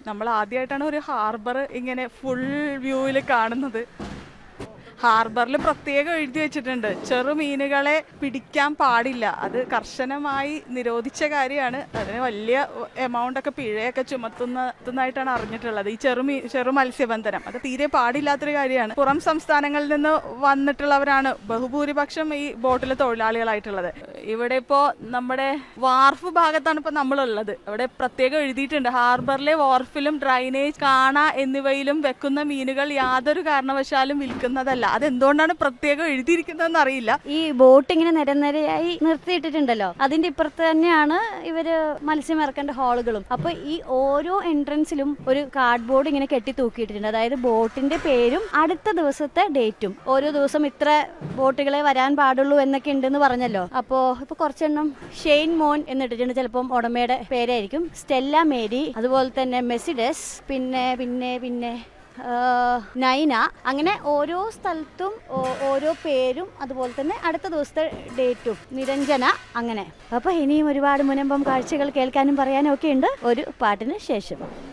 നമ്മൾ ആദ്യമായിട്ടാണ് ഒരു ഹാർബർ ഇങ്ങനെ ഫുൾ വ്യൂവിൽ കാണുന്നത് ഹാർബറിൽ പ്രത്യേകം എഴുതി വെച്ചിട്ടുണ്ട് ചെറുമീനുകളെ പിടിക്കാൻ പാടില്ല അത് കർശനമായി നിരോധിച്ച കാര്യമാണ് അതിന് വലിയ എമൗണ്ട് ഒക്കെ പിഴയൊക്കെ ചുമത്തുന്നതായിട്ടാണ് അറിഞ്ഞിട്ടുള്ളത് ഈ ചെറുമീ ചെറു മത്സ്യബന്ധനം അത് തീരെ പാടില്ലാത്തൊരു കാര്യമാണ് പുറം സംസ്ഥാനങ്ങളിൽ നിന്ന് വന്നിട്ടുള്ളവരാണ് ബഹുഭൂരിപക്ഷം ഈ ബോട്ടിലെ തൊഴിലാളികളായിട്ടുള്ളത് ഇവിടെ ഇപ്പോൾ നമ്മുടെ വാർഫ് ഭാഗത്താണ് ഇപ്പോൾ നമ്മളുള്ളത് അവിടെ പ്രത്യേകം എഴുതിയിട്ടുണ്ട് ഹാർബറിലെ വാർഫിലും ഡ്രൈനേജ് കാണ എന്നിവയിലും വെക്കുന്ന മീനുകൾ യാതൊരു കാരണവശാലും വിൽക്കുന്നതല്ല അതെന്തുകൊണ്ടാണ് പ്രത്യേകം എഴുതിയിരിക്കുന്നതെന്ന് അറിയില്ല ഈ ബോട്ട് ഇങ്ങനെ നിരനിരയായി നിർത്തിയിട്ടിട്ടുണ്ടല്ലോ അതിന്റെ ഇപ്പുറത്ത് തന്നെയാണ് ഇവര് മത്സ്യം ഇറക്കേണ്ട ഹാളുകളും അപ്പൊ ഈ ഓരോ എൻട്രൻസിലും ഒരു കാർഡ് ബോർഡ് ഇങ്ങനെ കെട്ടി തൂക്കിയിട്ടുണ്ട് അതായത് ബോട്ടിന്റെ പേരും അടുത്ത ദിവസത്തെ ഡേറ്റും ഓരോ ദിവസം ഇത്ര ബോട്ടുകളെ വരാൻ പാടുള്ളൂ എന്നൊക്കെ ഉണ്ടെന്ന് പറഞ്ഞല്ലോ അപ്പോ ഇപ്പൊ കുറച്ചെണ്ണം ഷെയ്ൻ മോൻ എന്നിട്ടിട്ടുണ്ട് ചിലപ്പം ഉടമയുടെ പേരായിരിക്കും സ്റ്റെല്ല മേരി അതുപോലെ തന്നെ മെസിഡസ് പിന്നെ പിന്നെ പിന്നെ ആഹ് നൈന അങ്ങനെ ഓരോ സ്ഥലത്തും ഓ- ഓരോ പേരും അതുപോലെ തന്നെ അടുത്ത ദിവസത്തെ ഡേറ്റും നിരഞ്ജന അങ്ങനെ അപ്പൊ ഇനിയും ഒരുപാട് മുനമ്പം കാഴ്ചകൾ കേൾക്കാനും പറയാനും ഒക്കെ ഉണ്ട് ഒരു പാട്ടിന് ശേഷം